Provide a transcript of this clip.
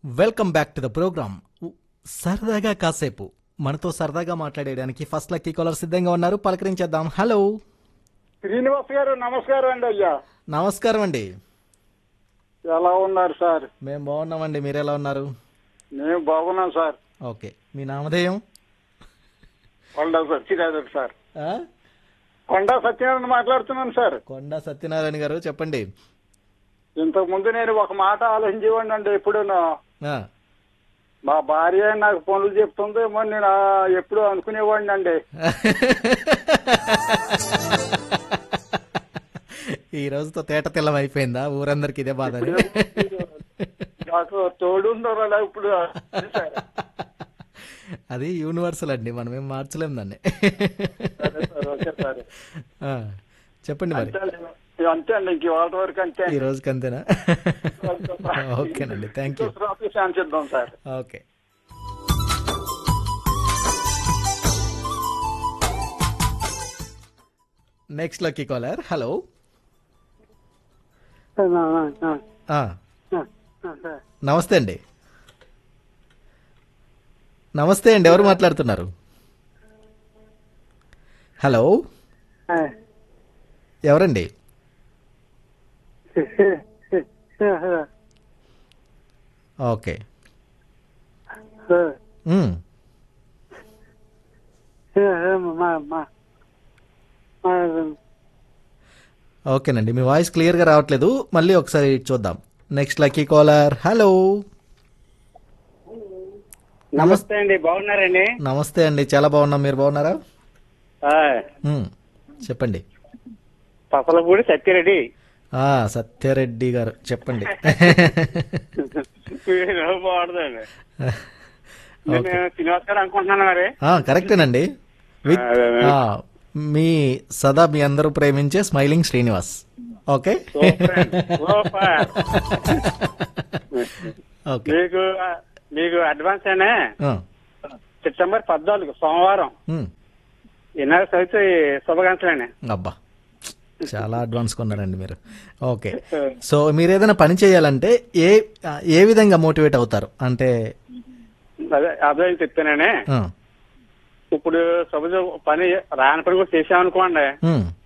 Welcome back to the program సరదాగా కాసేపు మనతో సరదాగా మాట్లాడేయడానికి ఫస్ట్ లక్కీ కాలర్ సిద్ధంగా ఉన్నారు పలకరించేద్దాం హలో శ్రీనివాస్ గారు నమస్కారం అండి అయ్యా నమస్కారం అండి ఎలా ఉన్నారు సార్ మేము బాగున్నామండి మీరు ఎలా ఉన్నారు మేము బాగున్నాం సార్ ఓకే మీ నామధేయం కొండ సత్యనారాయణ సార్ ఆ? కొండ సత్యనారాయణ మాట్లాడుతున్నాను సార్ కొండ సత్యనారాయణ గారు చెప్పండి ఇంతకు ముందు నేను ఒక మాట ఆలోచించేవాడిని అండి ఎప్పుడు ఆ. మా భార్య నాకు పనులు చెప్తుంది మరి నేను ఆ ఎప్పుడు అనుకునేవాడిని అండి ఈ రోజుతో తేట తెల్లం అయిపోయిందా ఊరందరికి ఇదే బాధ అని? నాకు తోడు ఉన్నారా ఇప్పుడు సార్. అది యూనివర్సల్ అండి మనం ఏం మార్చలేం దాన్ని సరే సార్ ఓకే సార్ ఆ, చెప్పండి మరి అంతే అండి అంతే అండి ఇంక వాళ్ళ వరకు అంతే ఈ రోజుకి అంతేనా ఓకేనండి థ్యాంక్ యూ ఆఫీస్ చేద్దాం sir okay next lucky caller hello ఆ, నమస్తే అండి నమస్తే అండి ఎవరు మాట్లాడుతున్నారు హలో ఎవరండి ఓకే మ్, ఓకేనండి మీ వాయిస్ క్లియర్గా రావట్లేదు మళ్ళీ ఒకసారి చూద్దాం నెక్స్ట్ లక్కీ కాలర్ హలో నమస్తే అండి బాగున్నారండి నమస్తే అండి చాలా బాగున్నాం మీరు బాగున్నారా మ్, చెప్పండి పసలపూడి సత్యరెడ్డి ఆ సత్యారెడ్డి గారు చెప్పండి బాగుంటుందండి నేను శ్రీనివాస్ గారు అనుకుంటున్నాను మరి ఆ, కరెక్టేనండి విత్ ఆ, మీ సదా మీ అందరూ ప్రేమించే స్మైలింగ్ శ్రీనివాస్ ఓకే సూపర్ అండి, సూపర్ ఓకే మీకు మీకు అడ్వాన్స్ అయినా ఆ, సెప్టెంబర్ పద్నాలుగు సోమవారం ఉమ్, వినాయక చవితి శుభాకాంక్షలండి అబ్బా చాలా అడ్వాన్స్ కొన్నారండి మీరు ఓకే సో మీరు ఏదైనా పని చేయాలంటే ఏ ఆ, ఏ విధంగా మోటివేట్ అవుతారు అంటే అదే అదే చెప్తానండి ఆ, ఇప్పుడు సపోజ్ పని రాని పని కూడా చేసామనుకోండి ఉమ్,